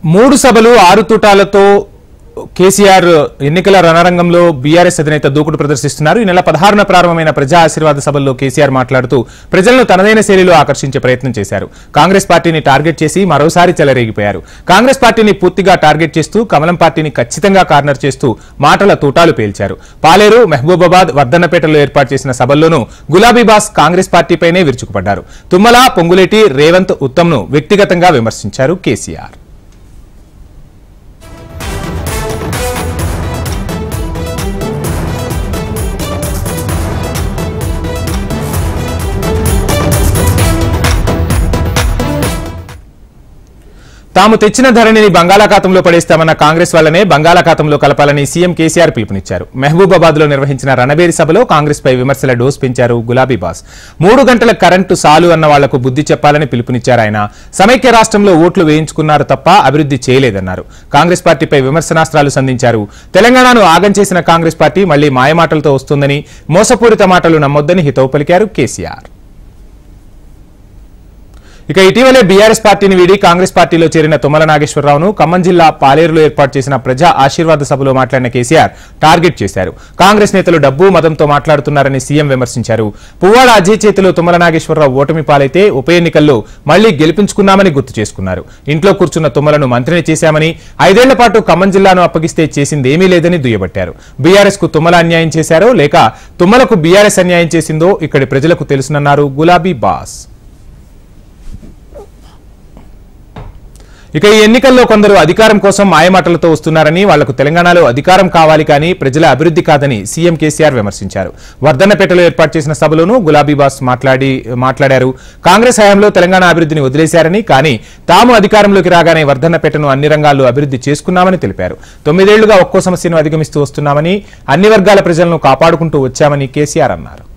మూడు సభలు ఆరు తూటాలతో కేసీఆర్ ఎన్నికల రణరంగంలో బీఆర్ఎస్ అధినేత దూకుడు ప్రదర్శిస్తున్నారు ఈ నెల పదహారున ప్రారంభమైన ప్రజా ఆశీర్వాద సభల్లో కేసీఆర్ మాట్లాడుతూ ప్రజలను తనదైన శైలిలో ఆకర్షించే ప్రయత్నం చేశారు కాంగ్రెస్ పార్టీని టార్గెట్ చేసి మరోసారి చెలరేగిపోయారు కాంగ్రెస్ పార్టీని పూర్తిగా టార్గెట్ చేస్తూ కమలం పార్టీని ఖచ్చితంగా కార్నర్ చేస్తూ మాటల తూటాలు పేల్చారు పాలేరు మహబూబాబాద్ వర్ధన్నపేటలో ఏర్పాటు చేసిన సభల్లోనూ గులాబీ బాస్ కాంగ్రెస్ పార్టీపైనే విరుచుకుపడ్డారు తుమ్మల పొంగులేటి రేవంత్ ఉత్తమ్ను వ్యక్తిగతంగా విమర్శించారు కేసీఆర్ తాము తెచ్చిన ధరణిని బంగాళాఖాతంలో పడేస్తామన్న కాంగ్రెస్ వల్లనే బంగాళాఖాతంలో కలపాలని సీఎం కేసీఆర్ పిలుపునిచ్చారు మహబూబాబాద్ లో నిర్వహించిన రణబేరి సభలో కాంగ్రెస్ పై విమర్శల డోస్ పెంచారు గులాబీ బాస్ మూడు గంటల కరెంటు సాలు అన్న వాళ్లకు బుద్ధి చెప్పాలని పిలుపునిచ్చారు ఆయన సమైక్య రాష్ట్రంలో ఓట్లు వేయించుకున్నారు తప్ప అభివృద్ధి చేయలేదన్నారు కాంగ్రెస్ పార్టీపై విమర్శనాస్త్రాలు సంధించారు తెలంగాణను ఆగం చేసిన కాంగ్రెస్ పార్టీ మళ్లీ మాయమాటలతో వస్తుందని మోసపూరిత మాటలు నమ్మొద్దని హితవు పలికారు కేసీఆర్ ఇక ఇటీవలే బీఆర్ఎస్ పార్టీని వీడి కాంగ్రెస్ పార్టీలో చేరిన తుమ్మల నాగేశ్వరరావును ఖమ్మం జిల్లా పాలేరులో ఏర్పాటు చేసిన ప్రజా ఆశీర్వాద సభలో మాట్లాడిన కేసీఆర్ టార్గెట్ చేశారు కాంగ్రెస్ నేతలు డబ్బు మతంతో మాట్లాడుతున్నారని సీఎం విమర్శించారు పువ్వాడ అజయ్ చేతిలో తుమ్మల నాగేశ్వరరావు ఓటమి పాలైతే ఉప ఎన్నికల్లో మళ్లీ గెలిపించుకున్నామని గుర్తు చేసుకున్నారు ఇంట్లో కూర్చున్న తుమ్మలను మంత్రిని చేశామని ఐదేళ్ల పాటు ఖమ్మం జిల్లాను అప్పగిస్తే చేసిందేమీ లేదని దుయ్యబట్టారు బీఆర్ఎస్ కు తుమ్మల అన్యాయం చేశారో లేక తుమ్మలకు బీఆర్ఎస్ అన్యాయం చేసిందో ఇక్కడి ప్రజలకు తెలుసునన్నారు గులాబీ బాస్ ఇక ఈ ఎన్నికల్లో కొందరు అధికారం కోసం మాయమాటలతో వస్తున్నారని వాళ్లకు తెలంగాణలో అధికారం కావాలి కానీ ప్రజల అభివృద్ధి కాదని సీఎం కేసీఆర్ విమర్శించారు వర్ధన్నపేటలో ఏర్పాటు చేసిన సభలోనూ గులాబీ బాస్ మాట్లాడి మాట్లాడారు కాంగ్రెస్ హయాంలో తెలంగాణ అభివృద్ధిని వదిలేశారని కానీ తాము అధికారంలోకి రాగానే వర్ధన్నపేటను అన్ని రంగాల్లో అభివృద్ధి చేసుకున్నామని తెలిపారు తొమ్మిదేళ్లుగా ఒక్కో సమస్యను అధిగమిస్తూ వస్తున్నామని అన్ని వర్గాల ప్రజలను కాపాడుకుంటూ వచ్చామని కేసీఆర్ అన్నారు